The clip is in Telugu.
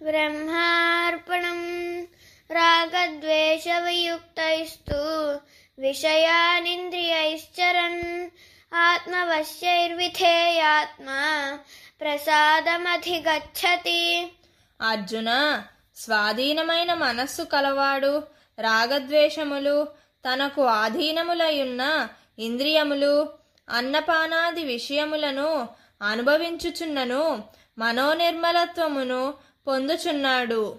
బ్రహ్మార్పణం రాగద్వేషవియుక్తైస్తు విషయానింద్రియైశ్చరన్ ఆత్మవశ్యైర్విధేయాత్మ ప్రసాదమధిగచ్చతి అర్జున స్వాధీనమైన మనస్సు కలవాడు రాగద్వేషములు తనకు ఆధీనములయున్న ఇంద్రియములు అన్నపానాది విషయములను అనుభవించుచున్నను మనోనిర్మలత్వమును పొందుచున్నాడు